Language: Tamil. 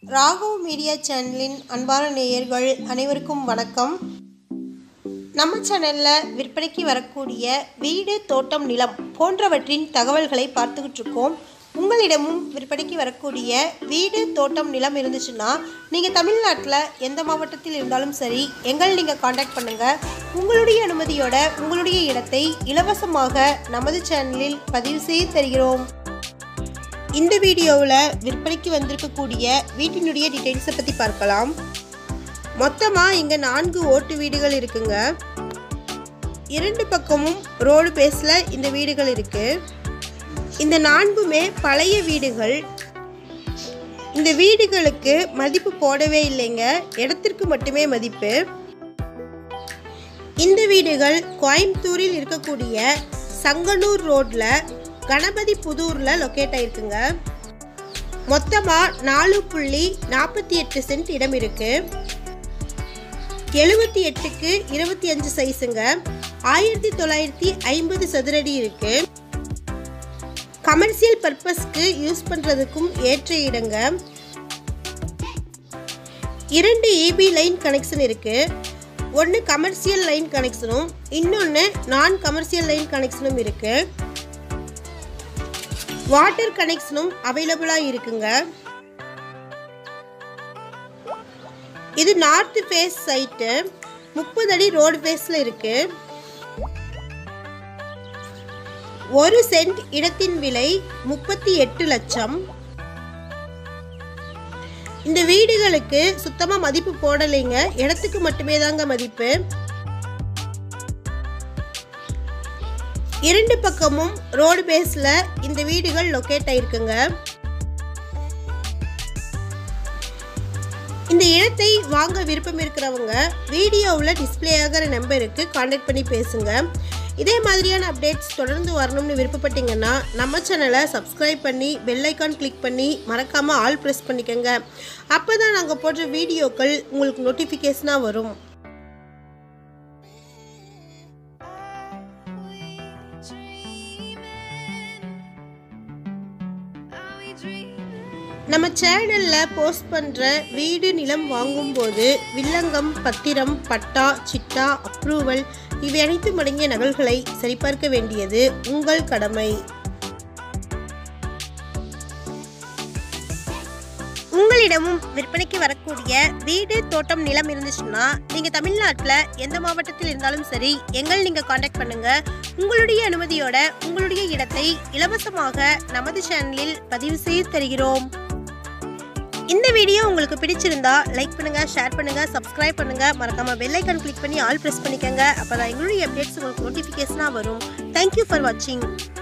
ராகவ் மீடியா சேனலின் அன்பான நேயர்கள் அனைவருக்கும் வணக்கம் நம்ம சேனலில் விற்பனைக்கு வரக்கூடிய வீடு தோட்டம் நிலம் போன்றவற்றின் தகவல்களை பார்த்துக்கிட்டு இருக்கோம் உங்களிடமும் விற்பனைக்கு வரக்கூடிய வீடு தோட்டம் நிலம் இருந்துச்சுன்னா நீங்கள் தமிழ்நாட்டில் எந்த மாவட்டத்தில் இருந்தாலும் சரி எங்கள் நீங்கள் காண்டாக்ட் பண்ணுங்கள் உங்களுடைய அனுமதியோட உங்களுடைய இடத்தை இலவசமாக நமது சேனலில் பதிவு செய்து தருகிறோம் இந்த வீடியோவில் விற்பனைக்கு வந்திருக்கக்கூடிய வீட்டினுடைய டீட்டெயில்ஸை பற்றி பார்க்கலாம் மொத்தமாக இங்கே நான்கு ஓட்டு வீடுகள் இருக்குங்க இரண்டு பக்கமும் ரோடு பேஸில் இந்த வீடுகள் இருக்குது இந்த நான்குமே பழைய வீடுகள் இந்த வீடுகளுக்கு மதிப்பு போடவே இல்லைங்க இடத்திற்கு மட்டுமே மதிப்பு இந்த வீடுகள் கோயம்புத்தூரில் இருக்கக்கூடிய சங்கனூர் ரோட்டில் கணபதி புதூரில் லொக்கேட் ஆயிருக்குங்க மொத்தமாக நாலு புள்ளி நாற்பத்தி எட்டு சென்ட் இடம் இருக்கு எழுபத்தி எட்டுக்கு இருபத்தி அஞ்சு சைஸுங்க ஆயிரத்தி தொள்ளாயிரத்தி ஐம்பது சதுரடி இருக்கு கமர்ஷியல் பர்பஸ்க்கு யூஸ் பண்ணுறதுக்கும் ஏற்ற இடங்க இரண்டு ஏபி லைன் கனெக்ஷன் இருக்கு ஒன்று கமர்ஷியல் லைன் கனெக்ஷனும் இன்னொன்று நான் கமர்ஷியல் லைன் கனெக்ஷனும் இருக்கு வாட்டர் கனெக்ஷனும் அவைலபிளாக இருக்குங்க இது நார்த் ஃபேஸ் சைட்டு முப்பது அடி ரோடு ஃபேஸில் இருக்கு ஒரு சென்ட் இடத்தின் விலை முப்பத்தி எட்டு லட்சம் இந்த வீடுகளுக்கு சுத்தமாக மதிப்பு போடலைங்க இடத்துக்கு மட்டுமே தாங்க மதிப்பு இரண்டு பக்கமும் ரோடு பேஸில் இந்த வீடுகள் லொக்கேட் ஆயிருக்குங்க இந்த இடத்தை வாங்க விருப்பம் இருக்கிறவங்க வீடியோவில் டிஸ்பிளே ஆகிற நம்பருக்கு காண்டாக்ட் பண்ணி பேசுங்க இதே மாதிரியான அப்டேட்ஸ் தொடர்ந்து வரணும்னு விருப்பப்பட்டீங்கன்னா நம்ம சேனலை சப்ஸ்கிரைப் பண்ணி பெல் ஐக்கான் கிளிக் பண்ணி மறக்காமல் ஆல் ப்ரெஸ் பண்ணிக்கோங்க அப்போ தான் நாங்கள் போடுற வீடியோக்கள் உங்களுக்கு நோட்டிஃபிகேஷனாக வரும் நம்ம சேனலில் போஸ்ட் பண்ணுற வீடு நிலம் வாங்கும்போது வில்லங்கம் பத்திரம் பட்டா சிட்டா அப்ரூவல் இவை அனைத்தும் அடங்கிய நகல்களை சரிபார்க்க வேண்டியது உங்கள் கடமை உங்களிடமும் விற்பனைக்கு வரக்கூடிய வீடு தோட்டம் நிலம் இருந்துச்சுன்னா நீங்கள் தமிழ்நாட்டில் எந்த மாவட்டத்தில் இருந்தாலும் சரி எங்கள் நீங்கள் காண்டாக்ட் பண்ணுங்க உங்களுடைய அனுமதியோட உங்களுடைய இடத்தை இலவசமாக நமது சேனலில் பதிவு செய்து தருகிறோம் இந்த வீடியோ உங்களுக்கு பிடிச்சிருந்தா லைக் பண்ணுங்க ஷேர் பண்ணுங்க சப்ஸ்கிரைப் பண்ணுங்க மறக்காம பெல் ஐக்கான் கிளிக் பண்ணி ஆல் பிரஸ் பண்ணிக்கோங்க அப்பதான் எங்களுடைய அப்டேட்ஸ் உங்களுக்கு நோட்டிஃபிகேஷனாக வரும் தேங்க்யூ ஃபார் வாட்சிங்